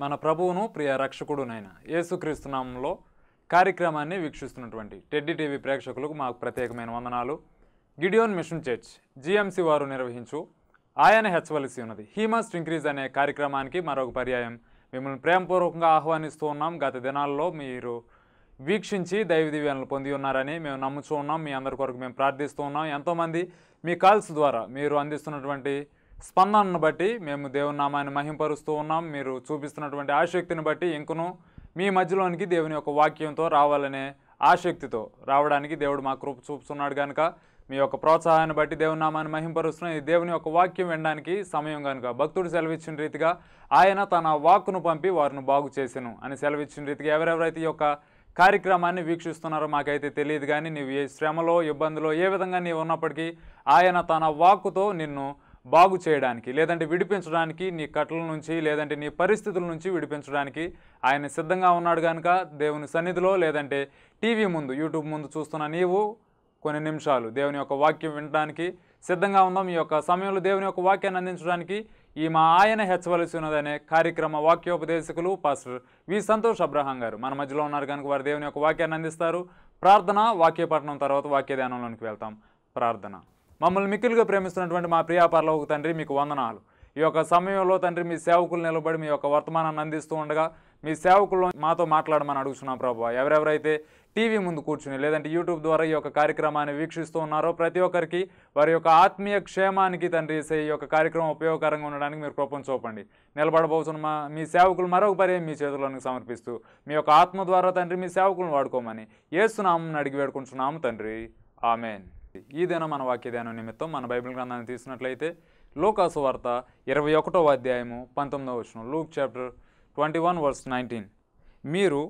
మన ప్రభువును ప్రియ రక్షకుడునైన యేసుక్రీస్తు నామంలో కార్యక్రమాన్ని వీక్షిస్తున్నటువంటి టెడ్డి టీవీ ప్రేక్షకులకు మాకు ప్రత్యేకమైన వందనాలు గిడియోన్ మిషన్ చర్చ్ జిఎంసి వారు నిర్వహించు ఆయన హెచ్చవలసి ఉన్నది హీ మస్ట్ ఇంక్రీజ్ అనే కార్యక్రమానికి మరొక పర్యాయం మిమ్మల్ని ప్రేమపూర్వకంగా ఆహ్వానిస్తూ ఉన్నాం గత దినాల్లో మీరు వీక్షించి దైవ దివ్యాలను పొంది ఉన్నారని మేము నమ్ముతూ ఉన్నాం మీ అందరి కొరకు మేము ప్రార్థిస్తూ ఉన్నాం ఎంతోమంది మీ కాల్స్ ద్వారా మీరు అందిస్తున్నటువంటి స్పందనను బట్టి మేము దేవుని నామాన్ని మహింపరుస్తూ ఉన్నాం మీరు చూపిస్తున్నటువంటి ఆసక్తిని బట్టి ఇంకను మీ మధ్యలోనికి దేవుని యొక్క వాక్యంతో రావాలనే ఆసక్తితో రావడానికి దేవుడు మా కృప చూపుతున్నాడు కనుక మీ యొక్క ప్రోత్సాహాన్ని బట్టి దేవుని నామాన్ని మహింపరుస్తున్న ఈ దేవుని యొక్క వాక్యం వినడానికి సమయం కనుక భక్తుడు సెలవిచ్చిన రీతిగా ఆయన తన వాక్కును పంపి వారిని బాగు చేసెను అని సెలవిచ్చిన రీతిగా ఎవరెవరైతే ఈ యొక్క కార్యక్రమాన్ని వీక్షిస్తున్నారో మాకైతే తెలియదు కానీ నీవు ఏ శ్రమలో ఇబ్బందిలో ఏ విధంగా నీవు ఉన్నప్పటికీ ఆయన తన వాక్కుతో నిన్ను బాగు చేయడానికి లేదంటే విడిపించడానికి నీ కట్ల నుంచి లేదంటే నీ పరిస్థితుల నుంచి విడిపించడానికి ఆయన సిద్ధంగా ఉన్నాడు కనుక దేవుని సన్నిధిలో లేదంటే టీవీ ముందు యూట్యూబ్ ముందు చూస్తున్న నీవు కొన్ని నిమిషాలు దేవుని యొక్క వాక్యం వినడానికి సిద్ధంగా ఉందాం ఈ యొక్క సమయంలో దేవుని యొక్క వాక్యాన్ని అందించడానికి ఈ మా ఆయన హెచ్చవలసి ఉన్నదనే కార్యక్రమ వాక్యోపదేశకులు పాస్టర్ వి సంతోష్ అబ్రహాం గారు మన మధ్యలో ఉన్నారు కనుక వారు దేవుని యొక్క వాక్యాన్ని అందిస్తారు ప్రార్థన వాక్యపఠనం తర్వాత వాక్య ధ్యానంలోనికి వెళ్తాం ప్రార్థన మమ్మల్ని మిక్కిలుగా ప్రేమిస్తున్నటువంటి మా ప్రియా పర్లోక తండ్రి మీకు వందనాలు ఈ యొక్క సమయంలో తండ్రి మీ సేవకులు నిలబడి మీ యొక్క వర్తమానాన్ని అందిస్తూ ఉండగా మీ సేవకుల్లో మాతో మాట్లాడమని అడుగుతున్నాం ప్రభు ఎవరెవరైతే టీవీ ముందు కూర్చుని లేదంటే యూట్యూబ్ ద్వారా ఈ యొక్క కార్యక్రమాన్ని వీక్షిస్తూ ఉన్నారో ప్రతి ఒక్కరికి వారి యొక్క ఆత్మీయ క్షేమానికి తండ్రి యేసయ్య ఈ యొక్క కార్యక్రమం ఉపయోగకరంగా ఉండడానికి మీరు కృపను చూపండి నిలబడబోతున్న మా మీ సేవకులు మరొక పర్యాయం మీ చేతుల్లోనికి సమర్పిస్తూ మీ యొక్క ఆత్మ ద్వారా తండ్రి మీ సేవకులను వాడుకోమని ఏసునామని అడిగి వేడుకుంటున్నాము తండ్రి ఆమెన్ ఈ దినం మన వాక్య ధ్యానం నిమిత్తం మన బైబిల్ గ్రంథాన్ని తీసినట్లయితే లోకాసు వార్త ఇరవై ఒకటో అధ్యాయము పంతొమ్మిదవ వచనం Luke chapter twenty one verse nineteen మీరు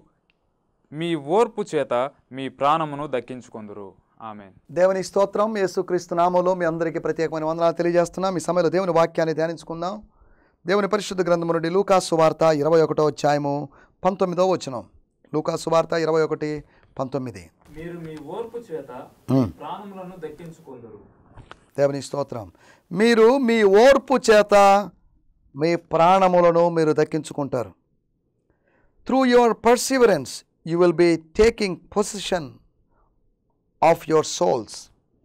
మీ ఓర్పు చేత మీ ప్రాణమును దక్కించుకొందురు ఆమెన్ దేవుని స్తోత్రం యేసుక్రీస్తు నామంలో మీ అందరికీ ప్రత్యేకమైన వందనాలు తెలియజేస్తున్నాం ఈ సమయంలో దేవుని వాక్యాన్ని ధ్యానించుకుందాం దేవుని పరిశుద్ధ గ్రంథము నుండి లూకాసు వార్త ఇరవై ఒకటో అధ్యాయము పంతొమ్మిదో వచనం లూకాసు వార్త ఇరవై ఒకటి పంతొమ్మిది మీరు మీ ఓర్పు చేత ప్రాణములను దక్కించుకొందురు దేవుని స్తోత్రం మీరు మీ ఓర్పు చేత మీ ప్రాణములను మీరు దక్కించుకుంటారు through your perseverance you will be taking position of your souls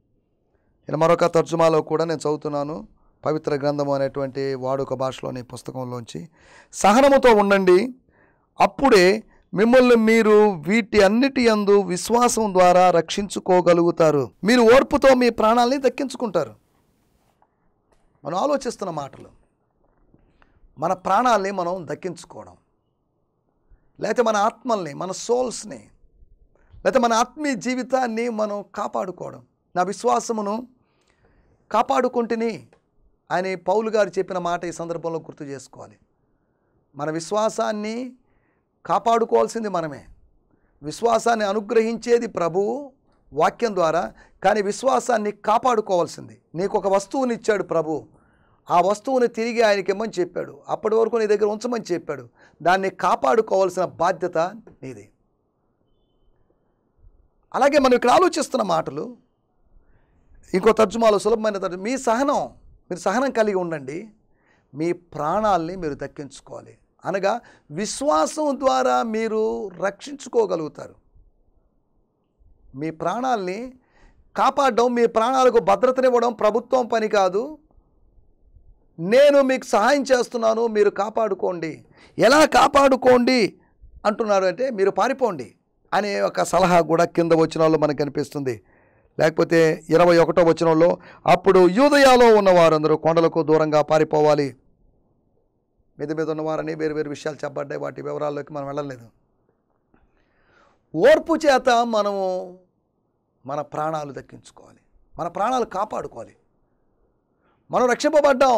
ఇలా మరొక తర్జుమాలో కూడా నేను చదువుతున్నాను పవిత్ర గ్రంథము అనేటువంటి వాడుక భాషలోని పుస్తకంలోంచి సహనముతో ఉండండి అప్పుడే మిమ్మల్ని మీరు వీటి అన్నిటి యందు విశ్వాసం ద్వారా రక్షించుకోగలుగుతారు మీరు ఓర్పుతో మీ ప్రాణాలని దక్కించుకుంటారు మనం ఆలోచిస్తున్న మాటలు మన ప్రాణాల్ని మనం దక్కించుకోవడం లేకపోతే మన ఆత్మల్ని మన సోల్స్ని లేకపోతే మన ఆత్మీయ జీవితాన్ని మనం కాపాడుకోవడం నా విశ్వాసమును కాపాడుకుంటుని అని పౌలు గారు చెప్పిన మాట ఈ సందర్భంలో గుర్తు చేసుకోవాలి మన విశ్వాసాన్ని కాపాడుకోవాల్సింది మనమే విశ్వాసాన్ని అనుగ్రహించేది ప్రభువు వాక్యం ద్వారా కానీ విశ్వాసాన్ని కాపాడుకోవాల్సింది నీకు ఒక వస్తువుని ఇచ్చాడు ప్రభు ఆ వస్తువుని తిరిగి ఆయనకి ఇమ్మని చెప్పాడు అప్పటి వరకు నీ దగ్గర ఉంచమని చెప్పాడు దాన్ని కాపాడుకోవాల్సిన బాధ్యత నీది అలాగే మనం ఇక్కడ ఆలోచిస్తున్న మాటలు ఇంకో తర్జుమాలో సులభమైన తర్జు మీ సహనం మీరు సహనం కలిగి ఉండండి మీ ప్రాణాల్ని మీరు దక్కించుకోవాలి అనగా విశ్వాసం ద్వారా మీరు రక్షించుకోగలుగుతారు మీ ప్రాణాల్ని కాపాడడం మీ ప్రాణాలకు భద్రతనివ్వడం ప్రభుత్వం పని కాదు నేను మీకు సహాయం చేస్తున్నాను మీరు కాపాడుకోండి ఎలా కాపాడుకోండి అంటున్నారు అంటే మీరు పారిపోండి అనే ఒక సలహా కూడా కింద వచనాల్లో మనకు కనిపిస్తుంది లేకపోతే ఇరవై ఒకటో వచనంలో అప్పుడు యూదయాలో ఉన్న వారందరూ కొండలకు దూరంగా పారిపోవాలి మీద మీద ఉన్నవారని వేరు వేరు విషయాలు చెప్పబడ్డాయి వాటి వివరాల్లోకి మనం వెళ్ళలేదు ఓర్పు చేత మనము మన ప్రాణాలు దక్కించుకోవాలి మన ప్రాణాలు కాపాడుకోవాలి మనం రక్షింపబడ్డాం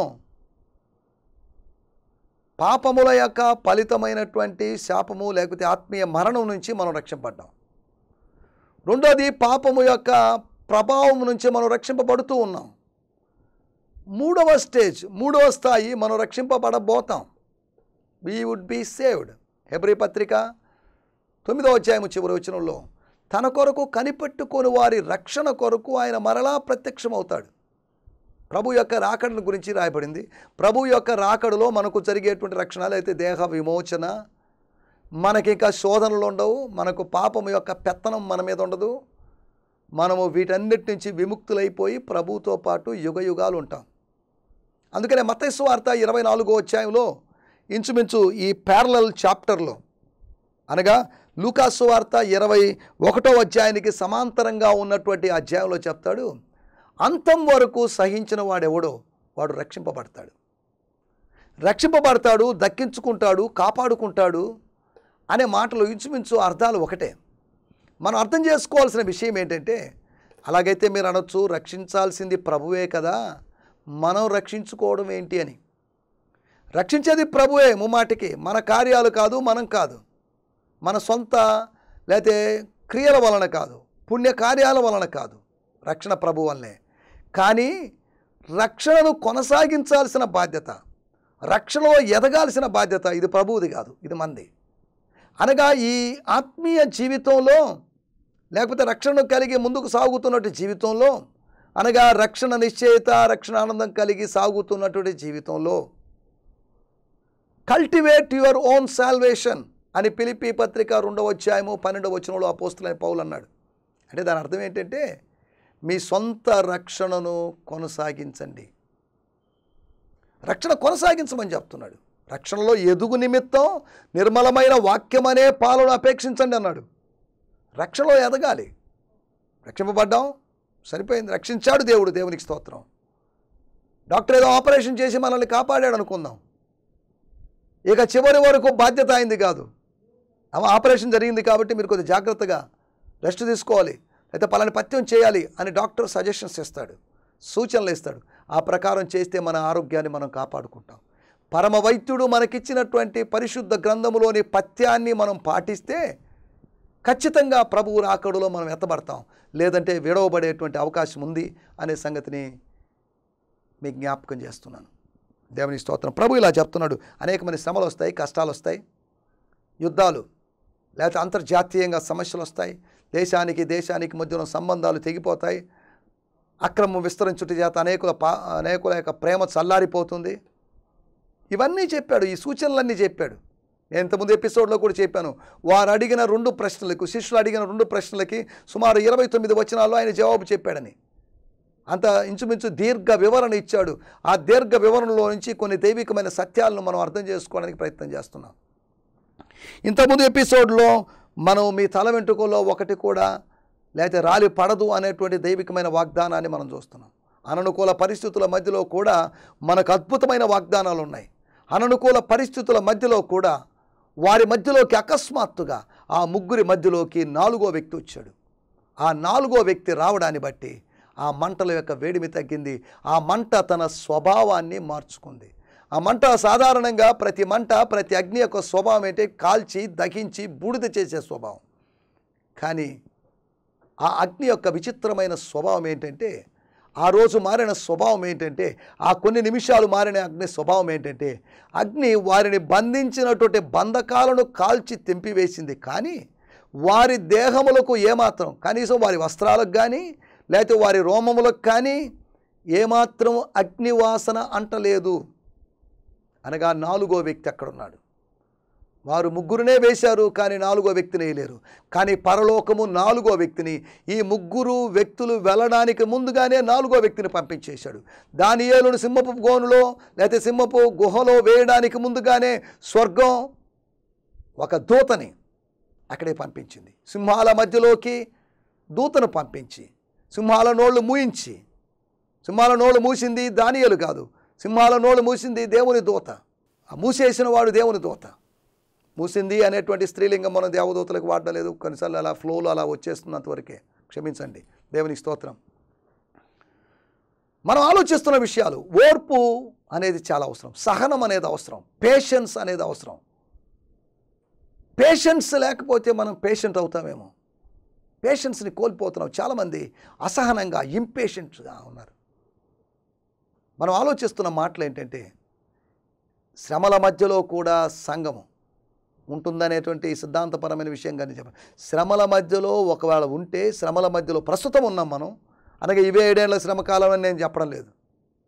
పాపముల యొక్క ఫలితమైనటువంటి శాపము లేకపోతే ఆత్మీయ మరణం నుంచి మనం రక్షింపబడ్డాం రెండోది పాపము యొక్క ప్రభావం నుంచి మనం రక్షింపబడుతూ ఉన్నాం మూడవ స్టేజ్ మూడవ స్థాయి మనం రక్షింపబడబోతాం వీ వుడ్ బీ సేవ్డ్ హెబ్రి పత్రిక తొమ్మిదవ అధ్యాయము చివరి వచనంలో తన కొరకు కనిపెట్టుకొని వారి రక్షణ కొరకు ఆయన మరలా ప్రత్యక్షమవుతాడు ప్రభు యొక్క రాకడను గురించి రాయబడింది ప్రభు యొక్క రాకడలో మనకు జరిగేటువంటి రక్షణలు అయితే దేహ విమోచన మనకి ఇంకా శోధనలు ఉండవు మనకు పాపం యొక్క పెత్తనం మన మీద ఉండదు మనము వీటన్నిటి నుంచి విముక్తులైపోయి ప్రభుతో పాటు యుగ యుగాలు ఉంటాం అందుకనే మతైసు వార్త ఇరవై నాలుగో అధ్యాయంలో ఇంచుమించు ఈ ప్యారలల్ చాప్టర్లో అనగా లూకాసు వార్త ఇరవై ఒకటో అధ్యాయానికి సమాంతరంగా ఉన్నటువంటి అధ్యాయంలో చెప్తాడు అంతం వరకు సహించిన వాడెవడో వాడు రక్షింపబడతాడు రక్షింపబడతాడు దక్కించుకుంటాడు కాపాడుకుంటాడు అనే మాటలు ఇంచుమించు అర్థాలు ఒకటే మనం అర్థం చేసుకోవాల్సిన విషయం ఏంటంటే అలాగైతే మీరు అనొచ్చు రక్షించాల్సింది ప్రభువే కదా మనం రక్షించుకోవడం ఏంటి అని రక్షించేది ప్రభువే ముమ్మాటికి మన కార్యాలు కాదు మనం కాదు మన సొంత లేతే క్రియల వలన కాదు పుణ్య కార్యాల వలన కాదు రక్షణ ప్రభు వల్లే కానీ రక్షణను కొనసాగించాల్సిన బాధ్యత రక్షణలో ఎదగాల్సిన బాధ్యత ఇది ప్రభువుది కాదు ఇది మంది అనగా ఈ ఆత్మీయ జీవితంలో లేకపోతే రక్షణను కలిగి ముందుకు సాగుతున్నటువంటి జీవితంలో అనగా రక్షణ నిశ్చయిత రక్షణ ఆనందం కలిగి సాగుతున్నటువంటి జీవితంలో కల్టివేట్ యువర్ ఓన్ సాల్వేషన్ అని పిలిపి పత్రిక రెండవ అధ్యాయము పన్నెండవ వచనంలో అపోస్తులైన పౌలు అన్నాడు అంటే దాని అర్థం ఏంటంటే మీ సొంత రక్షణను కొనసాగించండి రక్షణ కొనసాగించమని చెప్తున్నాడు రక్షణలో ఎదుగు నిమిత్తం నిర్మలమైన వాక్యం అనే పాలను అపేక్షించండి అన్నాడు రక్షణలో ఎదగాలి రక్షింపబడ్డాం సరిపోయింది రక్షించాడు దేవుడు దేవునికి స్తోత్రం డాక్టర్ ఏదో ఆపరేషన్ చేసి మనల్ని కాపాడాడు అనుకుందాం ఇక చివరి వరకు బాధ్యత అయింది కాదు అవ ఆపరేషన్ జరిగింది కాబట్టి మీరు కొద్దిగా జాగ్రత్తగా రెస్ట్ తీసుకోవాలి అయితే పలాని పథ్యం చేయాలి అని డాక్టర్ సజెషన్స్ ఇస్తాడు సూచనలు ఇస్తాడు ఆ ప్రకారం చేస్తే మన ఆరోగ్యాన్ని మనం కాపాడుకుంటాం పరమ వైద్యుడు మనకిచ్చినటువంటి పరిశుద్ధ గ్రంథములోని పథ్యాన్ని మనం పాటిస్తే ఖచ్చితంగా ప్రభువు రాకడులో మనం ఎత్తబడతాం లేదంటే విడవబడేటువంటి అవకాశం ఉంది అనే సంగతిని మీకు జ్ఞాపకం చేస్తున్నాను దేవుని స్తోత్రం ప్రభు ఇలా చెప్తున్నాడు అనేకమైన శ్రమలు వస్తాయి కష్టాలు వస్తాయి యుద్ధాలు లేకపోతే అంతర్జాతీయంగా సమస్యలు వస్తాయి దేశానికి దేశానికి మధ్యలో సంబంధాలు తెగిపోతాయి అక్రమం విస్తరించుట చేత అనేకుల పా అనేకుల యొక్క ప్రేమ చల్లారిపోతుంది ఇవన్నీ చెప్పాడు ఈ సూచనలన్నీ చెప్పాడు నేను ఇంతకుముందు ఎపిసోడ్లో కూడా చెప్పాను వారు అడిగిన రెండు ప్రశ్నలకు శిష్యులు అడిగిన రెండు ప్రశ్నలకి సుమారు ఇరవై తొమ్మిది వచనాల్లో ఆయన జవాబు చెప్పాడని అంత ఇంచుమించు దీర్ఘ వివరణ ఇచ్చాడు ఆ దీర్ఘ వివరణలో నుంచి కొన్ని దైవికమైన సత్యాలను మనం అర్థం చేసుకోవడానికి ప్రయత్నం చేస్తున్నాం ఇంతకుముందు ఎపిసోడ్లో మనం మీ తల వెంట్రుకల్లో ఒకటి కూడా లేకపోతే రాలి పడదు అనేటువంటి దైవికమైన వాగ్దానాన్ని మనం చూస్తున్నాం అననుకూల పరిస్థితుల మధ్యలో కూడా మనకు అద్భుతమైన వాగ్దానాలు ఉన్నాయి అననుకూల పరిస్థితుల మధ్యలో కూడా వారి మధ్యలోకి అకస్మాత్తుగా ఆ ముగ్గురి మధ్యలోకి నాలుగో వ్యక్తి వచ్చాడు ఆ నాలుగో వ్యక్తి రావడాన్ని బట్టి ఆ మంటల యొక్క వేడిమి తగ్గింది ఆ మంట తన స్వభావాన్ని మార్చుకుంది ఆ మంట సాధారణంగా ప్రతి మంట ప్రతి అగ్ని యొక్క స్వభావం ఏంటి కాల్చి దహించి బూడిద చేసే స్వభావం కానీ ఆ అగ్ని యొక్క విచిత్రమైన స్వభావం ఏంటంటే ఆ రోజు మారిన స్వభావం ఏంటంటే ఆ కొన్ని నిమిషాలు మారిన అగ్ని స్వభావం ఏంటంటే అగ్ని వారిని బంధించినటువంటి బంధకాలను కాల్చి తెంపివేసింది కానీ వారి దేహములకు ఏమాత్రం కనీసం వారి వస్త్రాలకు కానీ లేకపోతే వారి రోమములకు కానీ ఏమాత్రం అగ్నివాసన అంటలేదు అనగా నాలుగో వ్యక్తి అక్కడ ఉన్నాడు వారు ముగ్గురునే వేశారు కానీ నాలుగో వ్యక్తిని వేయలేరు కానీ పరలోకము నాలుగో వ్యక్తిని ఈ ముగ్గురు వ్యక్తులు వెళ్ళడానికి ముందుగానే నాలుగో వ్యక్తిని పంపించేశాడు దానియేలును సింహపు గోనులో లేకపోతే సింహపు గుహలో వేయడానికి ముందుగానే స్వర్గం ఒక దూతని అక్కడే పంపించింది సింహాల మధ్యలోకి దూతను పంపించి సింహాల నోళ్ళు మూయించి సింహాల నోళ్ళు మూసింది దానియలు కాదు సింహాల నోళ్ళు మూసింది దేవుని దూత ఆ మూసేసిన వాడు దేవుని దూత మూసింది అనేటువంటి స్త్రీలింగం మనం దేవదూతలకు వాడలేదు కొన్నిసార్లు అలా ఫ్లోలో అలా వచ్చేస్తున్నంతవరకే క్షమించండి దేవునికి స్తోత్రం మనం ఆలోచిస్తున్న విషయాలు ఓర్పు అనేది చాలా అవసరం సహనం అనేది అవసరం పేషెన్స్ అనేది అవసరం పేషెన్స్ లేకపోతే మనం పేషెంట్ అవుతామేమో పేషెన్స్ని కోల్పోతున్నాం చాలామంది అసహనంగా ఇంపేషెంట్గా ఉన్నారు మనం ఆలోచిస్తున్న మాటలు ఏంటంటే శ్రమల మధ్యలో కూడా సంఘము ఉంటుందనేటువంటి సిద్ధాంతపరమైన విషయం కానీ చెప్పాలి శ్రమల మధ్యలో ఒకవేళ ఉంటే శ్రమల మధ్యలో ప్రస్తుతం ఉన్నాం మనం అనగా ఇవే ఏడేళ్ల శ్రమ కాలం అని నేను చెప్పడం లేదు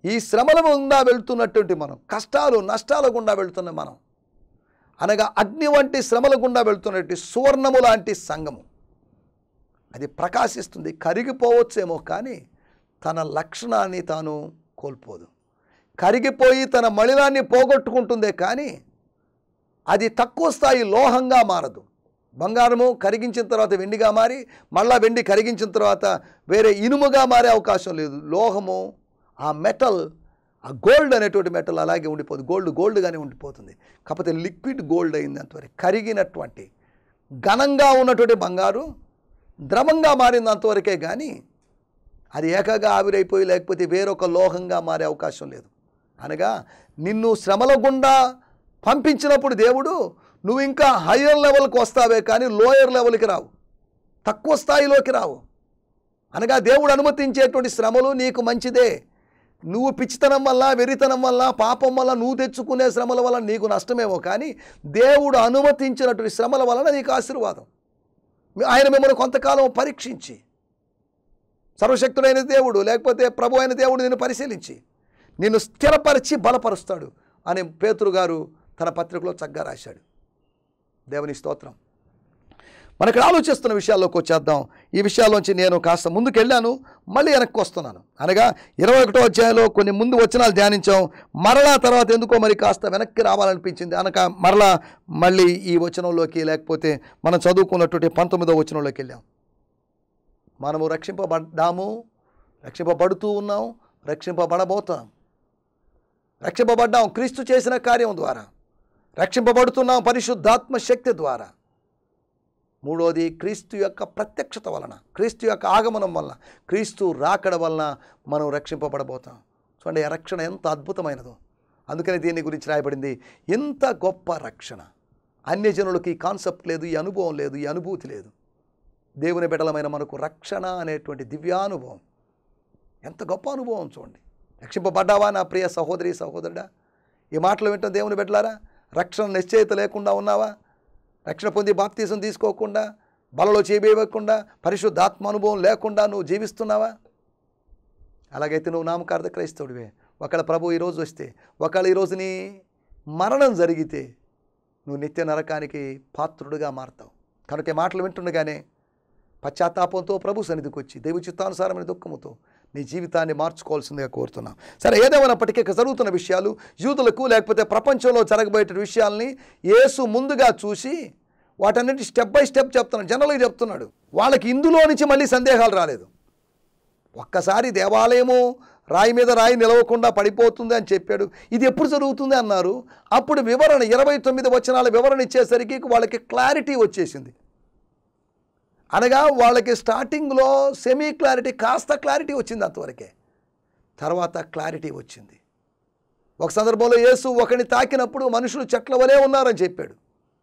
ఈ శ్రమల గుండా వెళ్తున్నటువంటి మనం కష్టాలు నష్టాల గుండా వెళ్తున్న మనం అనగా అగ్ని వంటి శ్రమల గుండా వెళ్తున్నటువంటి సువర్ణము లాంటి సంఘము అది ప్రకాశిస్తుంది కరిగిపోవచ్చేమో కానీ తన లక్షణాన్ని తాను కోల్పోదు కరిగిపోయి తన మలినాన్ని పోగొట్టుకుంటుందే కానీ అది తక్కువ స్థాయి లోహంగా మారదు బంగారము కరిగించిన తర్వాత వెండిగా మారి మళ్ళా వెండి కరిగించిన తర్వాత వేరే ఇనుముగా మారే అవకాశం లేదు లోహము ఆ మెటల్ ఆ గోల్డ్ అనేటువంటి మెటల్ అలాగే ఉండిపోతుంది గోల్డ్ గోల్డ్గానే ఉండిపోతుంది కాకపోతే లిక్విడ్ గోల్డ్ అయింది అంతవరకు కరిగినటువంటి ఘనంగా ఉన్నటువంటి బంగారు ద్రవంగా మారింది అంతవరకే కానీ అది ఏకగా ఆవిరైపోయి లేకపోతే వేరొక లోహంగా మారే అవకాశం లేదు అనగా నిన్ను శ్రమల గుండా పంపించినప్పుడు దేవుడు నువ్వు ఇంకా హయ్యర్ లెవెల్కి వస్తావే కానీ లోయర్ లెవెల్కి రావు తక్కువ స్థాయిలోకి రావు అనగా దేవుడు అనుమతించేటువంటి శ్రమలు నీకు మంచిదే నువ్వు పిచ్చితనం వల్ల వెరితనం వల్ల పాపం వల్ల నువ్వు తెచ్చుకునే శ్రమల వల్ల నీకు నష్టమేమో కానీ దేవుడు అనుమతించినటువంటి శ్రమల వలన నీకు ఆశీర్వాదం ఆయన మిమ్మల్ని కొంతకాలం పరీక్షించి సర్వశక్తుడైన దేవుడు లేకపోతే ప్రభు అయిన దేవుడు నిన్ను పరిశీలించి నిన్ను స్థిరపరిచి బలపరుస్తాడు అని పేతురు గారు తన పత్రికలో చక్కగా రాశాడు దేవుని స్తోత్రం మన ఇక్కడ ఆలోచిస్తున్న విషయాల్లోకి వచ్చేద్దాం ఈ విషయాల్లోంచి నేను కాస్త ముందుకు వెళ్ళాను మళ్ళీ వెనక్కి వస్తున్నాను అనగా ఇరవై ఒకటో అధ్యాయంలో కొన్ని ముందు వచనాలు ధ్యానించాం మరలా తర్వాత ఎందుకో మరి కాస్త వెనక్కి రావాలనిపించింది అనక మరలా మళ్ళీ ఈ వచనంలోకి లేకపోతే మనం చదువుకున్నటువంటి పంతొమ్మిదో వచనంలోకి వెళ్ళాం మనము రక్షింపబడ్డాము రక్షింపబడుతూ ఉన్నాం రక్షింపబడబోతాం రక్షింపబడ్డాం క్రీస్తు చేసిన కార్యం ద్వారా రక్షింపబడుతున్నాం పరిశుద్ధాత్మ శక్తి ద్వారా మూడోది క్రీస్తు యొక్క ప్రత్యక్షత వలన క్రీస్తు యొక్క ఆగమనం వలన క్రీస్తు రాకడ వలన మనం రక్షింపబడబోతాం చూడండి ఆ రక్షణ ఎంత అద్భుతమైనదో అందుకని దీని గురించి రాయబడింది ఎంత గొప్ప రక్షణ అన్యజనులకు ఈ కాన్సెప్ట్ లేదు ఈ అనుభవం లేదు ఈ అనుభూతి లేదు దేవుని బిడలమైన మనకు రక్షణ అనేటువంటి దివ్యానుభవం ఎంత గొప్ప అనుభవం చూడండి రక్షింపబడ్డావా నా ప్రియ సహోదరి సహోదరుడా ఈ మాటలు వింటాం దేవుని బిడ్డలారా రక్షణ నిశ్చయిత లేకుండా ఉన్నావా రక్షణ పొంది బాప్తీసం తీసుకోకుండా బలలో చేబేయకుండా పరిశుద్ధాత్మ అనుభవం లేకుండా నువ్వు జీవిస్తున్నావా అలాగైతే నువ్వు నామకార్థ క్రైస్తవుడివే ఒకళ్ళ ప్రభు ఈరోజు వస్తే ఒకళ్ళ ఈరోజు నీ మరణం జరిగితే నువ్వు నిత్య నరకానికి పాత్రుడుగా మారతావు కనుక ఈ మాటలు వింటుండగానే పశ్చాత్తాపంతో ప్రభు సన్నిధికి వచ్చి దైవ చిత్తానుసారమైన దుఃఖముతో నీ జీవితాన్ని మార్చుకోవాల్సిందిగా కోరుతున్నాం సరే ఏదేమైనప్పటికీ ఇక్కడ జరుగుతున్న విషయాలు యూదులకు లేకపోతే ప్రపంచంలో జరగబోయే విషయాల్ని యేసు ముందుగా చూసి వాటన్నిటి స్టెప్ బై స్టెప్ చెప్తున్నాడు జనరల్గా చెప్తున్నాడు వాళ్ళకి ఇందులో నుంచి మళ్ళీ సందేహాలు రాలేదు ఒక్కసారి దేవాలయము రాయి మీద రాయి నిలవకుండా పడిపోతుంది అని చెప్పాడు ఇది ఎప్పుడు జరుగుతుంది అన్నారు అప్పుడు వివరణ ఇరవై తొమ్మిది వచనాల వివరణ ఇచ్చేసరికి వాళ్ళకి క్లారిటీ వచ్చేసింది అనగా వాళ్ళకి స్టార్టింగ్లో సెమీ క్లారిటీ కాస్త క్లారిటీ వచ్చింది అంతవరకే తర్వాత క్లారిటీ వచ్చింది ఒక సందర్భంలో యేసు ఒకరిని తాకినప్పుడు మనుషులు చెట్ల వలె ఉన్నారని చెప్పాడు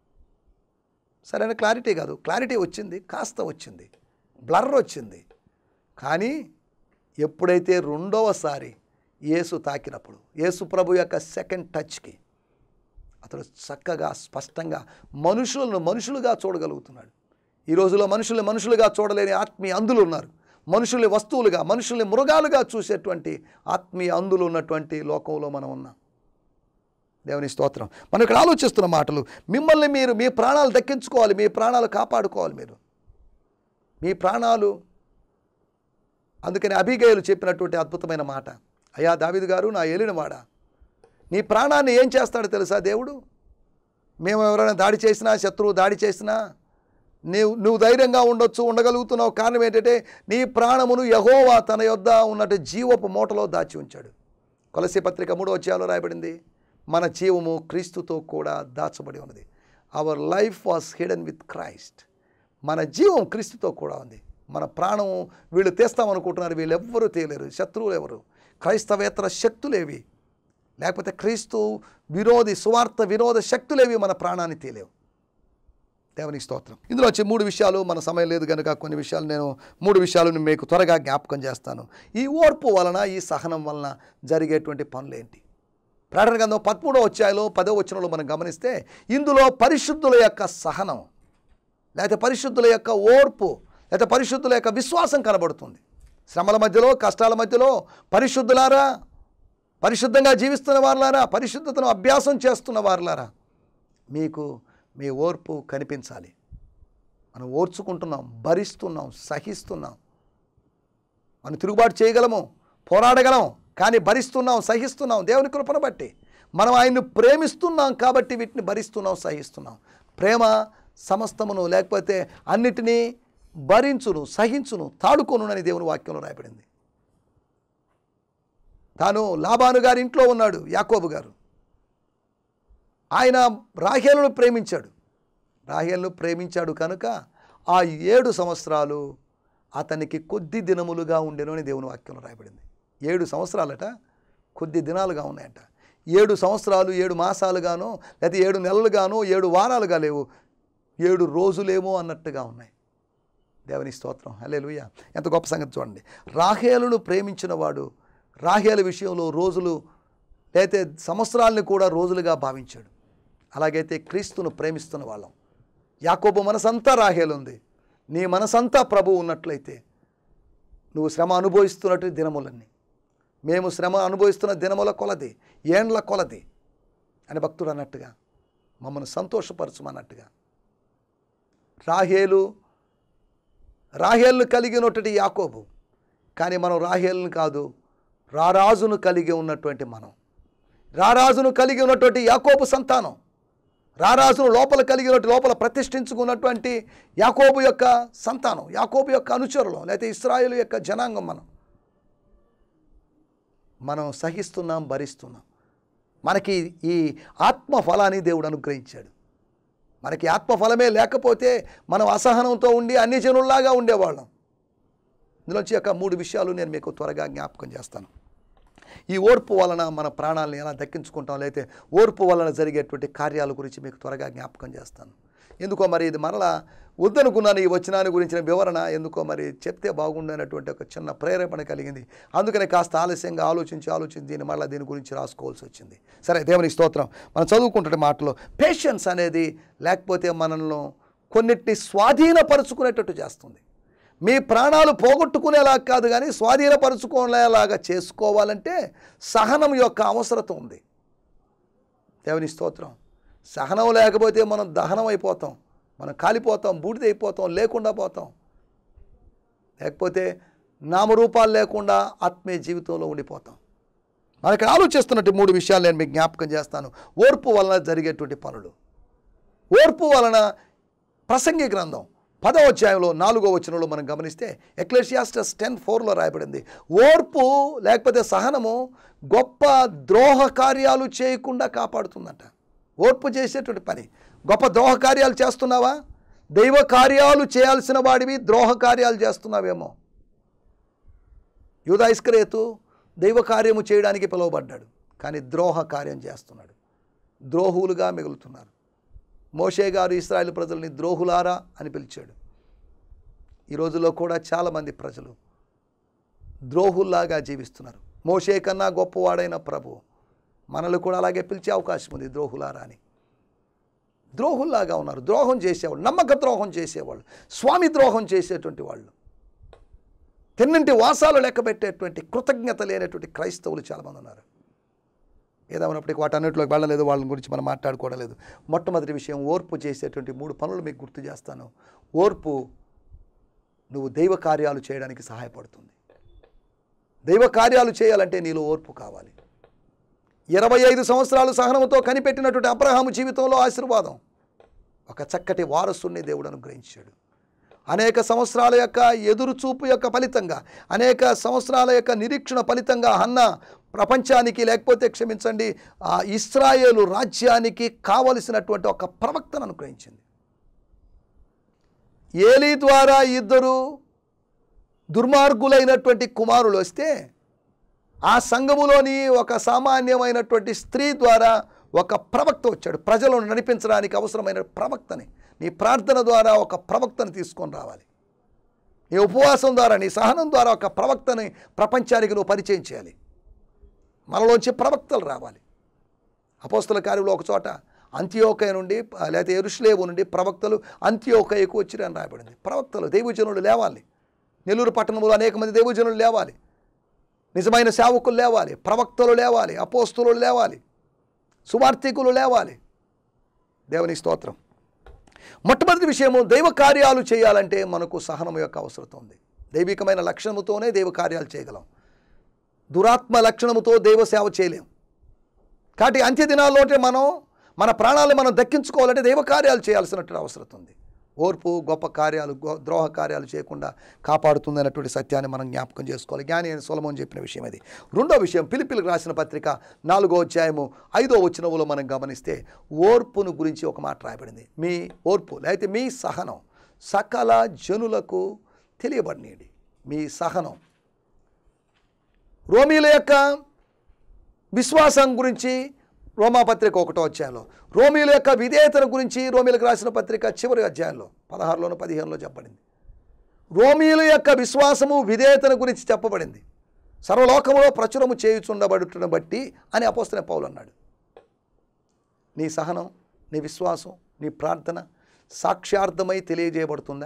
సరైన క్లారిటీ కాదు క్లారిటీ వచ్చింది కాస్త వచ్చింది బ్లర్ వచ్చింది కానీ ఎప్పుడైతే రెండవసారి యేసు తాకినప్పుడు యేసు ప్రభు యొక్క సెకండ్ టచ్కి అతడు చక్కగా స్పష్టంగా మనుషులను మనుషులుగా చూడగలుగుతున్నాడు ఈ రోజులో మనుషుల్ని మనుషులుగా చూడలేని ఆత్మీయ అందులు ఉన్నారు మనుషుల్ని వస్తువులుగా మనుషుల్ని మృగాలుగా చూసేటువంటి ఆత్మీయ అందులు ఉన్నటువంటి లోకంలో మనం ఉన్నాం దేవుని స్తోత్రం మనం ఇక్కడ ఆలోచిస్తున్న మాటలు మిమ్మల్ని మీరు మీ ప్రాణాలు దక్కించుకోవాలి మీ ప్రాణాలు కాపాడుకోవాలి మీరు మీ ప్రాణాలు అందుకని అభిగయలు చెప్పినటువంటి అద్భుతమైన మాట అయ్యా దావిదు గారు నా ఏలినవాడా నీ ప్రాణాన్ని ఏం చేస్తాడో తెలుసా దేవుడు మేము ఎవరైనా దాడి చేసినా శత్రువు దాడి చేసినా నీవు నువ్వు ధైర్యంగా ఉండొచ్చు ఉండగలుగుతున్నావు కారణం ఏంటంటే నీ ప్రాణమును యహోవా తన యొద్ద ఉన్నట్టు జీవపు మూటలో దాచి ఉంచాడు కొలసి పత్రిక మూడో అధ్యాయంలో రాయబడింది మన జీవము క్రీస్తుతో కూడా దాచబడి ఉన్నది our life was hidden with Christ మన జీవం క్రీస్తుతో కూడా ఉంది మన ప్రాణం వీళ్ళు తీస్తామనుకుంటున్నారు వీళ్ళు ఎవ్వరూ తేలేరు శత్రువులు ఎవరు క్రైస్తవేతర శక్తులేవి లేకపోతే క్రీస్తు విరోధి సువార్త విరోధ శక్తులేవి మన ప్రాణాన్ని తేలేవు దేవునికి స్తోత్రం ఇందులో వచ్చే మూడు విషయాలు మన సమయం లేదు కనుక కొన్ని విషయాలు నేను మూడు విషయాలు నేను మీకు త్వరగా జ్ఞాపకం చేస్తాను ఈ ఓర్పు వలన ఈ సహనం వలన జరిగేటువంటి పనులేంటి ప్రకటన గ్రంథం పదమూడో వచ్చాయలో పదో వచనంలో మనం గమనిస్తే ఇందులో పరిశుద్ధుల యొక్క సహనం లేకపోతే పరిశుద్ధుల యొక్క ఓర్పు లేకపోతే పరిశుద్ధుల యొక్క విశ్వాసం కనబడుతుంది శ్రమల మధ్యలో కష్టాల మధ్యలో పరిశుద్ధులారా పరిశుద్ధంగా జీవిస్తున్న వారులారా పరిశుద్ధతను అభ్యాసం చేస్తున్న వారులారా మీకు మీ ఓర్పు కనిపించాలి మనం ఓర్చుకుంటున్నాం భరిస్తున్నాం సహిస్తున్నాం మనం తిరుగుబాటు చేయగలము పోరాడగలం కానీ భరిస్తున్నాం సహిస్తున్నాం దేవుని కృపను బట్టి మనం ఆయన్ని ప్రేమిస్తున్నాం కాబట్టి వీటిని భరిస్తున్నాం సహిస్తున్నాం ప్రేమ సమస్తమును లేకపోతే అన్నిటినీ భరించును సహించును తాడుకొను అని దేవుని వాక్యంలో రాయబడింది తాను లాబాను గారి ఇంట్లో ఉన్నాడు యాకోబు గారు ఆయన రాహేలును ప్రేమించాడు రాహేలును ప్రేమించాడు కనుక ఆ ఏడు సంవత్సరాలు అతనికి కొద్ది దినములుగా ఉండెను అని దేవుని వాక్యంలో రాయబడింది ఏడు సంవత్సరాలట కొద్ది దినాలుగా ఉన్నాయంట ఏడు సంవత్సరాలు ఏడు మాసాలుగానో లేకపోతే ఏడు నెలలుగానో ఏడు వారాలుగా లేవు ఏడు రోజులేమో అన్నట్టుగా ఉన్నాయి దేవుని స్తోత్రం హలే ఎంత గొప్ప సంగతి చూడండి రాహేలును ప్రేమించిన వాడు రాహేల విషయంలో రోజులు లేతే సంవత్సరాలను కూడా రోజులుగా భావించాడు అలాగైతే క్రీస్తును ప్రేమిస్తున్న వాళ్ళం యాకోబు మనసంతా రాహేలు ఉంది నీ మనసంతా ప్రభు ఉన్నట్లయితే నువ్వు శ్రమ అనుభవిస్తున్నట్టు దినములన్నీ మేము శ్రమ అనుభవిస్తున్న దినముల కొలది ఏండ్ల కొలది అని భక్తుడు అన్నట్టుగా మమ్మల్ని సంతోషపరచమన్నట్టుగా రాహేలు రాహేల్ను కలిగి ఉన్నటువంటి యాకోబు కానీ మనం రాహేల్ని కాదు రారాజును కలిగి ఉన్నటువంటి మనం రారాజును కలిగి ఉన్నటువంటి యాకోబు సంతానం రారాజును లోపల కలిగినట్టు లోపల ప్రతిష్ఠించుకున్నటువంటి యాకోబు యొక్క సంతానం యాకోబు యొక్క అనుచరులు లేకపోతే ఇస్రాయేల్ యొక్క జనాంగం మనం మనం సహిస్తున్నాం భరిస్తున్నాం మనకి ఈ ఆత్మ ఫలాన్ని దేవుడు అనుగ్రహించాడు మనకి ఆత్మఫలమే లేకపోతే మనం అసహనంతో ఉండి అన్ని జనుల్లాగా ఉండేవాళ్ళం ఇందులోంచి యొక్క మూడు విషయాలు నేను మీకు త్వరగా జ్ఞాపకం చేస్తాను ఈ ఓర్పు వలన మన ప్రాణాలను ఎలా దక్కించుకుంటాం లేకపోతే ఓర్పు వలన జరిగేటువంటి కార్యాల గురించి మీకు త్వరగా జ్ఞాపకం చేస్తాను ఎందుకో మరి ఇది మరలా వద్దనుకున్నాను ఈ వచనాన్ని గురించిన వివరణ ఎందుకో మరి చెప్తే బాగుండనటువంటి ఒక చిన్న ప్రేరేపణ కలిగింది అందుకనే కాస్త ఆలస్యంగా ఆలోచించి ఆలోచించి దీన్ని మళ్ళీ దీని గురించి రాసుకోవాల్సి వచ్చింది సరే దేవుని స్తోత్రం మనం చదువుకుంటున్న మాటలో పేషెన్స్ అనేది లేకపోతే మనల్ని కొన్నిటిని స్వాధీనపరుచుకునేటట్టు చేస్తుంది మీ ప్రాణాలు పోగొట్టుకునేలా కాదు కానీ స్వాధీనపరుచుకునేలాగా చేసుకోవాలంటే సహనం యొక్క అవసరత ఉంది దేవుని స్తోత్రం సహనం లేకపోతే మనం దహనం అయిపోతాం మనం కాలిపోతాం బూడిదైపోతాం లేకుండా పోతాం లేకపోతే నామరూపాలు లేకుండా ఆత్మీయ జీవితంలో ఉండిపోతాం మనకి ఆలోచిస్తున్నట్టు మూడు విషయాలు నేను మీకు జ్ఞాపకం చేస్తాను ఓర్పు వలన జరిగేటువంటి పనులు ఓర్పు వలన ప్రసంగి గ్రంథం పదవ అధ్యాయంలో నాలుగో వచనంలో మనం గమనిస్తే ఎక్లేషియాస్టస్ టెన్ ఫోర్లో రాయబడింది ఓర్పు లేకపోతే సహనము గొప్ప ద్రోహ కార్యాలు చేయకుండా కాపాడుతుందంట ఓర్పు చేసేటువంటి పని గొప్ప ద్రోహ కార్యాలు చేస్తున్నావా దైవ కార్యాలు చేయాల్సిన వాడివి ద్రోహ కార్యాలు చేస్తున్నావేమో యూదా ఇస్కరేతు దైవ కార్యము చేయడానికి పిలువబడ్డాడు కానీ ద్రోహ కార్యం చేస్తున్నాడు ద్రోహులుగా మిగులుతున్నారు మోషే గారు ఇస్రాయేల్ ప్రజల్ని ద్రోహులారా అని పిలిచాడు ఈ రోజుల్లో కూడా చాలామంది ప్రజలు ద్రోహుల్లాగా జీవిస్తున్నారు మోషే కన్నా గొప్పవాడైన ప్రభు మనల్ని కూడా అలాగే పిలిచే అవకాశం ఉంది ద్రోహులారా అని ద్రోహుల్లాగా ఉన్నారు ద్రోహం చేసేవాళ్ళు నమ్మక ద్రోహం చేసేవాళ్ళు స్వామి ద్రోహం చేసేటువంటి వాళ్ళు తిన్నింటి వాసాలు లెక్క పెట్టేటువంటి కృతజ్ఞత లేనటువంటి క్రైస్తవులు చాలామంది ఉన్నారు ఏదైనప్పటికీ వాటన్నిటిలోకి వెళ్ళలేదు వాళ్ళ గురించి మనం మాట్లాడుకోవడం లేదు మొట్టమొదటి విషయం ఓర్పు చేసేటువంటి మూడు పనులు మీకు గుర్తు చేస్తాను ఓర్పు నువ్వు దైవ కార్యాలు చేయడానికి సహాయపడుతుంది దైవ కార్యాలు చేయాలంటే నీలో ఓర్పు కావాలి ఇరవై ఐదు సంవత్సరాలు సహనంతో కనిపెట్టినటువంటి అబ్రహాము జీవితంలో ఆశీర్వాదం ఒక చక్కటి వారసుని దేవుడు అనుగ్రహించాడు అనేక సంవత్సరాల యొక్క ఎదురుచూపు యొక్క ఫలితంగా అనేక సంవత్సరాల యొక్క నిరీక్షణ ఫలితంగా హన్న ప్రపంచానికి లేకపోతే క్షమించండి ఆ ఇస్రాయేలు రాజ్యానికి కావలసినటువంటి ఒక ప్రవక్తను అనుగ్రహించింది ఏలీ ద్వారా ఇద్దరు దుర్మార్గులైనటువంటి కుమారులు వస్తే ఆ సంఘములోని ఒక సామాన్యమైనటువంటి స్త్రీ ద్వారా ఒక ప్రవక్త వచ్చాడు ప్రజలను నడిపించడానికి అవసరమైన ప్రవక్తని నీ ప్రార్థన ద్వారా ఒక ప్రవక్తను తీసుకొని రావాలి నీ ఉపవాసం ద్వారా నీ సహనం ద్వారా ఒక ప్రవక్తని ప్రపంచానికి నువ్వు పరిచయం చేయాలి మనలోంచి ప్రవక్తలు రావాలి అపోస్తల కార్యంలో ఒక చోట అంత్యోకయ నుండి లేకపోతే ఎరుషులేవు నుండి ప్రవక్తలు అంత్యోకయకు వచ్చిరని రాయబడింది ప్రవక్తలు దైవజనులు లేవాలి నెల్లూరు పట్టణంలో అనేక మంది దైవజనులు లేవాలి నిజమైన సేవకులు లేవాలి ప్రవక్తలు లేవాలి అపోస్తులు లేవాలి సువార్థికులు లేవాలి దేవుని స్తోత్రం మొట్టమొదటి విషయము దైవ కార్యాలు చేయాలంటే మనకు సహనం యొక్క అవసరం ఉంది దైవికమైన లక్షణముతోనే దైవ కార్యాలు చేయగలం దురాత్మ లక్షణముతో దైవ సేవ చేయలేం కాబట్టి అంత్య దినాల్లోనే మనం మన ప్రాణాలను మనం దక్కించుకోవాలంటే దైవ కార్యాలు చేయాల్సినటువంటి అవసరం ఉంది ఓర్పు గొప్ప కార్యాలు గో- ద్రోహ కార్యాలు చేయకుండా కాపాడుతుంది అన్నటువంటి సత్యాన్ని మనం జ్ఞాపకం చేసుకోవాలి జ్ఞాని అయిన సొలమోన్ చెప్పిన విషయం అది రెండో విషయం పిలిపిలకు రాసిన పత్రిక నాలుగో అధ్యాయము ఐదో వచనములో మనం గమనిస్తే ఓర్పును గురించి ఒక మాట రాయబడింది మీ ఓర్పు లేకపోతే మీ సహనం సకల జనులకు తెలియబడినది మీ సహనం రోమీల యొక్క విశ్వాసం గురించి రోమా పత్రిక ఒకటో అధ్యాయంలో రోమీల యొక్క విధేయతను గురించి రోమీలకు రాసిన పత్రిక చివరి అధ్యాయంలో పదహారులోను పదిహేనులో చెప్పబడింది రోమీల యొక్క విశ్వాసము విధేయతను గురించి చెప్పబడింది సర్వలోకములో ప్రచురము చేయుచుండబడుటను బట్టి అని అపోస్తన పౌలు అన్నాడు నీ సహనం నీ విశ్వాసం నీ ప్రార్థన సాక్ష్యార్థమై తెలియజేయబడుతుందా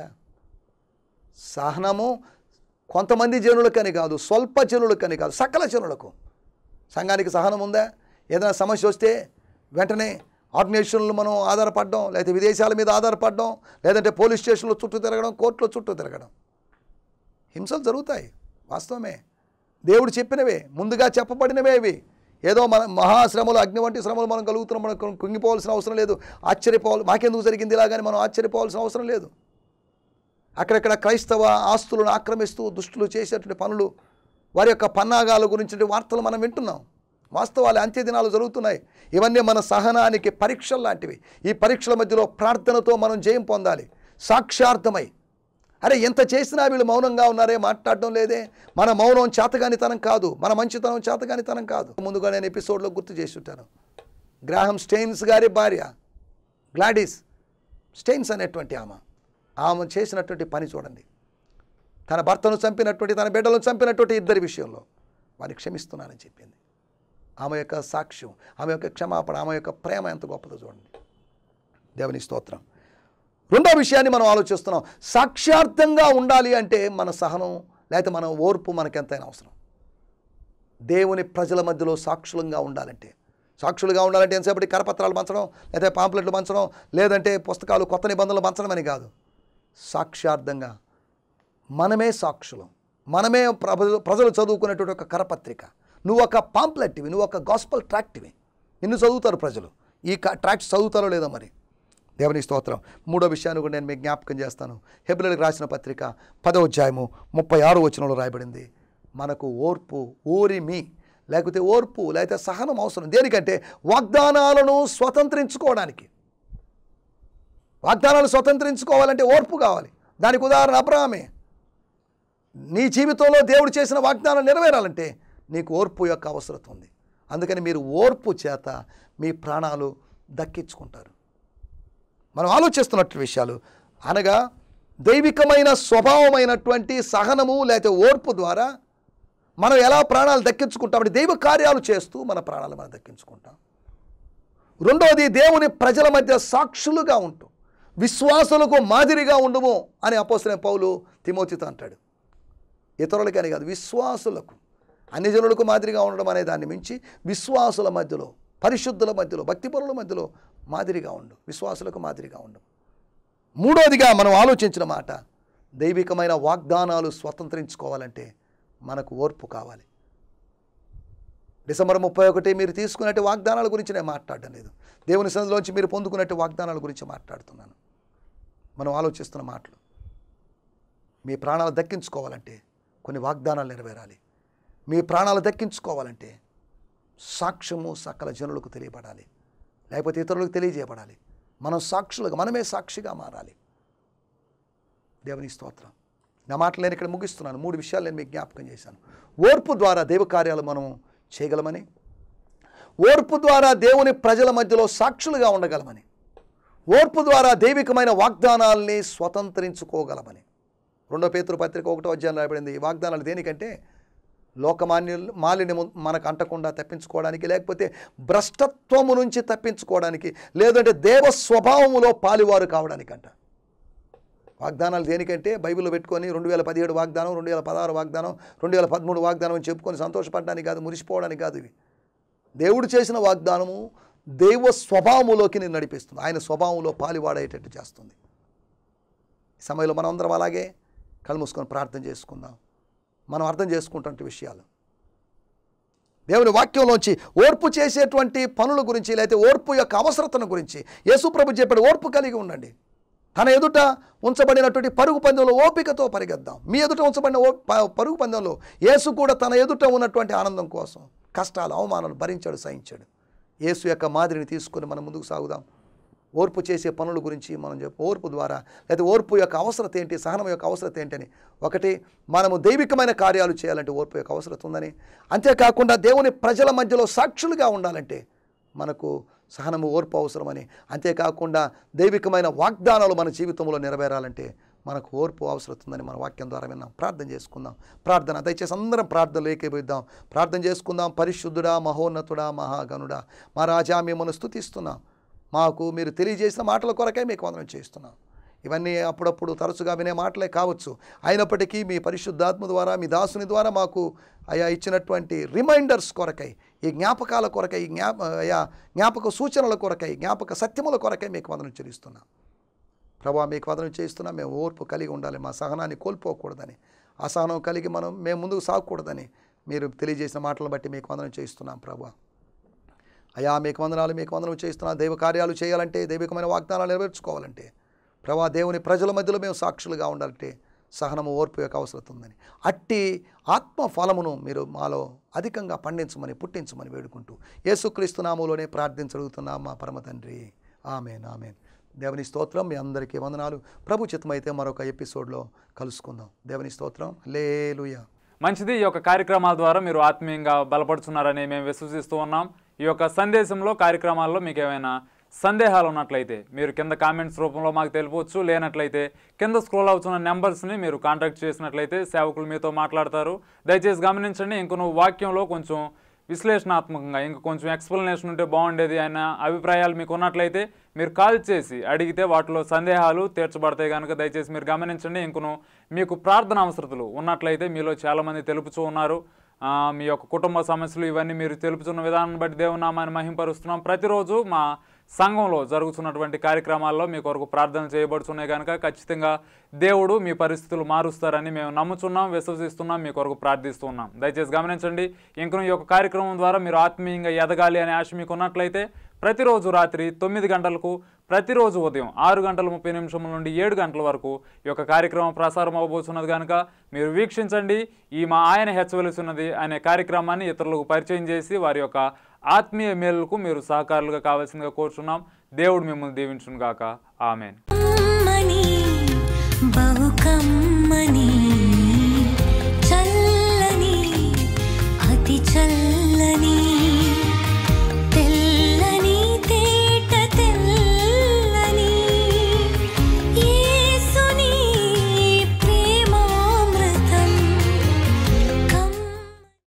సహనము కొంతమంది జనులకని కాదు స్వల్ప జనులకని కాదు సకల జనులకు సంఘానికి సహనం ఉందా ఏదైనా సమస్య వస్తే వెంటనే ఆర్గనైజేషన్లు మనం ఆధారపడడం లేకపోతే విదేశాల మీద ఆధారపడడం లేదంటే పోలీస్ స్టేషన్లో చుట్టూ తిరగడం కోర్టులో చుట్టూ తిరగడం హింసలు జరుగుతాయి వాస్తవమే దేవుడు చెప్పినవే ముందుగా చెప్పబడినవే ఇవి ఏదో మన మహాశ్రమలు అగ్ని వంటి శ్రమలు మనం కలుగుతున్నాం మనం కుంగి- కుంగిపోవాల్సిన అవసరం లేదు ఆశ్చర్యపోవాలి మాకెందుకు జరిగింది ఇలాగని మనం ఆశ్చర్యపోవాల్సిన అవసరం లేదు అక్కడక్కడ క్రైస్తవ ఆస్తులను ఆక్రమిస్తూ దుష్టులు చేసేటువంటి పనులు వారి యొక్క పన్నాగాల గురించి వార్తలు మనం వింటున్నాం వాస్తవాలు అంత్య దినాలు జరుగుతున్నాయి ఇవన్నీ మన సహనానికి పరీక్షలు లాంటివి ఈ పరీక్షల మధ్యలో ప్రార్థనతో మనం జయం పొందాలి సాక్షార్థమై అరే ఎంత చేసినా వీళ్ళు మౌనంగా ఉన్నారే మాట్లాడడం లేదే మన మౌనం చేతగానితనం కాదు మన మంచితనం చేతగానితనం కాదు ముందుగా నేను ఎపిసోడ్లో గుర్తు చేసి ఉంటాను గ్రాహం స్టెయిన్స్ గారి భార్య గ్లాడిస్ స్టెయిన్స్ అనేటువంటి ఆమె ఆమె చేసినటువంటి పని చూడండి తన భర్తను చంపినటువంటి తన బిడ్డలను చంపినటువంటి ఇద్దరి విషయంలో వారిని క్షమిస్తున్నానని చెప్పింది ఆమె యొక్క సాక్ష్యం ఆమె యొక్క క్షమాపణ ఆమె యొక్క ప్రేమ ఎంత గొప్పదో చూడండి దేవుని స్తోత్రం రెండో విషయాన్ని మనం ఆలోచిస్తున్నాం సాక్ష్యార్థంగా ఉండాలి అంటే మన సహనం లేకపోతే మన ఓర్పు మనకు ఎంతైనా అవసరం దేవుని ప్రజల మధ్యలో సాక్షులంగా ఉండాలంటే సాక్షులుగా ఉండాలంటే ఎంతసేపటి కరపత్రాలు పంచడం లేదా పాంప్లెట్లు పంచడం లేదంటే పుస్తకాలు కొత్త నిబంధనలు పంచడం అని కాదు సాక్ష్యార్థంగా మనమే సాక్షులం మనమే ప్రజలు ప్రజలు చదువుకునేటువంటి ఒక కరపత్రిక నువ్వు ఒక పాంప్లెట్ ఇవి నువ్వు ఒక గాస్పల్ ట్రాక్ట్ ఇవి నిన్ను చదువుతారు ప్రజలు ఈ ట్రాక్ట్స్ చదువుతారో లేదో మరి దేవుని స్తోత్రం మూడో విషయాన్ని కూడా నేను మీకు జ్ఞాపకం చేస్తాను హెబ్రిల్కి రాసిన పత్రిక పదో అధ్యాయము ముప్పై ఆరు వచనంలో రాయబడింది మనకు ఓర్పు ఓరిమి లేకపోతే ఓర్పు లేకపోతే సహనం అవసరం దేనికంటే వాగ్దానాలను స్వతంత్రించుకోవడానికి వాగ్దానాలు స్వతంత్రించుకోవాలంటే ఓర్పు కావాలి దానికి ఉదాహరణ అబ్రాహమే నీ జీవితంలో దేవుడు చేసిన వాగ్దానం నెరవేరాలంటే నీకు ఓర్పు యొక్క అవసరం ఉంది అందుకని మీరు ఓర్పు చేత మీ ప్రాణాలు దక్కించుకుంటారు మనం ఆలోచిస్తున్నట్టు విషయాలు అనగా దైవికమైన స్వభావమైనటువంటి సహనము లేకపోతే ఓర్పు ద్వారా మనం ఎలా ప్రాణాలు దక్కించుకుంటామంటే దైవ కార్యాలు చేస్తూ మన ప్రాణాలు మనం దక్కించుకుంటాం రెండవది దేవుని ప్రజల మధ్య సాక్షులుగా ఉంటూ విశ్వాసులకు మాదిరిగా ఉండము అని అపోసిన పౌలు తిమోతితో అంటాడు ఇతరులకి అని కాదు విశ్వాసులకు అన్ని జనులకు మాదిరిగా ఉండడం అనే దాన్ని మించి విశ్వాసుల మధ్యలో పరిశుద్ధుల మధ్యలో భక్తిపరుల మధ్యలో మాదిరిగా ఉండు విశ్వాసులకు మాదిరిగా ఉండు మూడోదిగా మనం ఆలోచించిన మాట దైవికమైన వాగ్దానాలు స్వతంత్రించుకోవాలంటే మనకు ఓర్పు కావాలి డిసెంబర్ ముప్పై ఒకటి మీరు తీసుకున్నట్టు వాగ్దానాల గురించి నేను మాట్లాడడం లేదు దేవుని సన్నిధిలోంచి మీరు పొందుకున్నట్టు వాగ్దానాల గురించి మాట్లాడుతున్నాను మనం ఆలోచిస్తున్న మాటలు మీ ప్రాణాలు దక్కించుకోవాలంటే కొన్ని వాగ్దానాలు నెరవేరాలి మీ ప్రాణాలు దక్కించుకోవాలంటే సాక్ష్యము సకల జనులకు తెలియబడాలి లేకపోతే ఇతరులకు తెలియజేయబడాలి మనం సాక్షులుగా మనమే సాక్షిగా మారాలి దేవుని స్తోత్రం నా మాటలు నేను ఇక్కడ ముగిస్తున్నాను మూడు విషయాలు నేను మీకు జ్ఞాపకం చేశాను ఓర్పు ద్వారా దైవ కార్యాలు మనం చేయగలమని ఓర్పు ద్వారా దేవుని ప్రజల మధ్యలో సాక్షులుగా ఉండగలమని ఓర్పు ద్వారా దైవికమైన వాగ్దానాల్ని స్వతంత్రించుకోగలమని రెండో పేతురు పత్రిక ఒకటో అధ్యాయం రాయబడింది ఈ వాగ్దానాలు దేనికంటే లోకమాన్య మాలిన్యము మనకు అంటకుండా తప్పించుకోవడానికి లేకపోతే భ్రష్టత్వము నుంచి తప్పించుకోవడానికి లేదంటే దేవ స్వభావములో పాలివారు కావడానికంట వాగ్దానాలు దేనికంటే బైబిల్లో పెట్టుకొని రెండు వేల పదిహేడు వాగ్దానం రెండు వేల పదహారు వాగ్దానం రెండు వేల పదమూడు వాగ్దానం అని చెప్పుకొని సంతోషపడడానికి కాదు మురిసిపోవడానికి కాదు ఇవి దేవుడు చేసిన వాగ్దానము దైవ స్వభావములోకి నేను నడిపిస్తుంది ఆయన స్వభావంలో పాలివాడేటట్టు చేస్తుంది ఈ సమయంలో మనం అందరం అలాగే కళ్ళు మూసుకొని ప్రార్థన చేసుకుందాం మనం అర్థం చేసుకుంటున్న విషయాలు దేవుని వాక్యంలోంచి ఓర్పు చేసేటువంటి పనుల గురించి లేకపోతే ఓర్పు యొక్క అవసరతను గురించి యేసుప్రభు చెప్పాడు ఓర్పు కలిగి ఉండండి తన ఎదుట ఉంచబడినటువంటి పరుగు పందెంలో ఓపికతో పరిగెద్దాం మీ ఎదుట ఉంచబడిన ఓ ప- పరుగు పందెంలో యేసు కూడా తన ఎదుట ఉన్నటువంటి ఆనందం కోసం కష్టాలు అవమానాలు భరించాడు సహించాడు యేసు యొక్క మాదిరిని తీసుకొని మనం ముందుకు సాగుదాం ఓర్పు చేసే పనుల గురించి మనం చెప్పు ఓర్పు ద్వారా లేదా ఓర్పు యొక్క అవసరత ఏంటి సహనం యొక్క అవసరత ఏంటని ఒకటి మనము దైవికమైన కార్యాలు చేయాలంటే ఓర్పు యొక్క అవసరత ఉందని అంతేకాకుండా దేవుని ప్రజల మధ్యలో సాక్షులుగా ఉండాలంటే మనకు సహనము ఓర్పు అవసరమని అంతేకాకుండా దైవికమైన వాగ్దానాలు మన జీవితంలో నెరవేరాలంటే మనకు ఓర్పు అవసరం ఉందని మన వాక్యం ద్వారా విన్నాం ప్రార్థన చేసుకుందాం ప్రార్థన దయచేసి అందరం ప్రార్థనలు ఏకీభవిద్దాం ప్రార్థన చేసుకుందాం పరిశుద్ధుడా మహోన్నతుడా మహాగనుడా మా రాజా మిమ్మల్ని స్తుతిస్తున్నాం మాకు మీరు తెలియజేసిన మాటల కొరకే మీకు వందనం చేస్తున్నాం ఇవన్నీ అప్పుడప్పుడు తరచుగా వినే మాటలే కావచ్చు అయినప్పటికీ మీ పరిశుద్ధాత్మ ద్వారా మీ దాసుని ద్వారా మాకు అయా ఇచ్చినటువంటి రిమైండర్స్ కొరకై ఈ జ్ఞాపకాల కొరకై ఈ జ్ఞాప అయా జ్ఞాపక సూచనల కొరకై జ్ఞాపక సత్యముల కొరకై మీకు వందనం చెల్లిస్తున్నాం ప్రభా మీకు వదనం చేస్తున్నా మేము ఓర్పు కలిగి ఉండాలి మా సహనాన్ని కోల్పోకూడదని అసహనం కలిగి మనం మేము ముందుకు సాగకూడదని మీరు తెలియజేసిన మాటలను బట్టి మీకు వందనం చేస్తున్నాం ప్రభా అయా మీకు వందనాలు మీకు వందనం చేస్తున్నా దైవ కార్యాలు చేయాలంటే దైవికమైన వాగ్దానాలు నెరవేర్చుకోవాలంటే ప్రభా దేవుని ప్రజల మధ్యలో మేము సాక్షులుగా ఉండాలంటే సహనము ఓర్పు యొక్క అవసరం ఉందని అట్టి ఆత్మ ఫలమును మీరు మాలో అధికంగా పండించమని పుట్టించమని వేడుకుంటూ యేసుక్రీస్తు నామములోనే ప్రార్థించగలుగుతున్నాం మా పరమ తండ్రి ఆమెన్ ఆమెన్ దేవుని స్తోత్రం మీ అందరికీ వందనాలు ప్రభు చిత్తమైతే మరొక ఎపిసోడ్లో కలుసుకుందాం దేవుని స్తోత్రం లేలుయా మంచిది ఈ యొక్క కార్యక్రమాల ద్వారా మీరు ఆత్మీయంగా బలపడుతున్నారని మేము విశ్వసిస్తూ ఉన్నాం ఈ యొక్క సందేశంలో కార్యక్రమాల్లో మీకు ఏమైనా సందేహాలు ఉన్నట్లయితే మీరు కింద కామెంట్స్ రూపంలో మాకు తెలిపవచ్చు లేనట్లయితే కింద స్క్రోల్ అవుతున్న నెంబర్స్ని మీరు కాంటాక్ట్ చేసినట్లయితే సేవకులు మీతో మాట్లాడతారు దయచేసి గమనించండి ఇంకొన వాక్యంలో కొంచెం విశ్లేషణాత్మకంగా ఇంకా కొంచెం ఎక్స్ప్లెనేషన్ ఉంటే బాగుండేది అన్న అభిప్రాయాలు మీకు ఉన్నట్లయితే మీరు కాల్ చేసి అడిగితే వాటిలో సందేహాలు తీర్చబడతాయి కనుక దయచేసి మీరు గమనించండి ఇంకను మీకు ప్రార్థన అవసరతలు ఉన్నట్లయితే మీలో చాలామంది తెలుపుతూ ఉన్నారు ఆ, మీ యొక్క కుటుంబ సమస్యలు ఇవన్నీ మీరు తెలుపుతున్న విధానం బట్టి దేవుని నామాన్ని మహింపరుస్తున్నాం ప్రతిరోజు మా సంఘంలో జరుగుతున్నటువంటి కార్యక్రమాల్లో మీ కొరకు ప్రార్థనలు చేయబడుతున్నాయి కనుక ఖచ్చితంగా దేవుడు మీ పరిస్థితులు మారుస్తారని మేము నమ్ముచున్నాం విశ్వసిస్తున్నాం మీ కొరకు ప్రార్థిస్తున్నాం దయచేసి గమనించండి ఇంకను ఈ యొక్క కార్యక్రమం ద్వారా మీరు ఆత్మీయంగా ఎదగాలి అనే ఆశ మీకు ఉన్నట్లయితే ప్రతిరోజు రాత్రి తొమ్మిది గంటలకు ప్రతిరోజు ఉదయం ఆరు గంటల ముప్పై నిమిషముల నుండి ఏడు గంటల వరకు ఈ యొక్క కార్యక్రమం ప్రసారం అవ్వబోతున్నది కనుక మీరు వీక్షించండి ఈ మా ఆయన హెచ్చవలసినది అనే కార్యక్రమాన్ని ఇతరులకు పరిచయం చేసి వారి యొక్క ఆత్మీయ మేలుకు మీరు సహకారులుగా కావాల్సిందిగా కోరుచున్నాం దేవుడు మిమ్మల్ని దీవించును గాక ఆమెన్ కమ్మని బహు కమ్మని చల్లని అతి చల్లని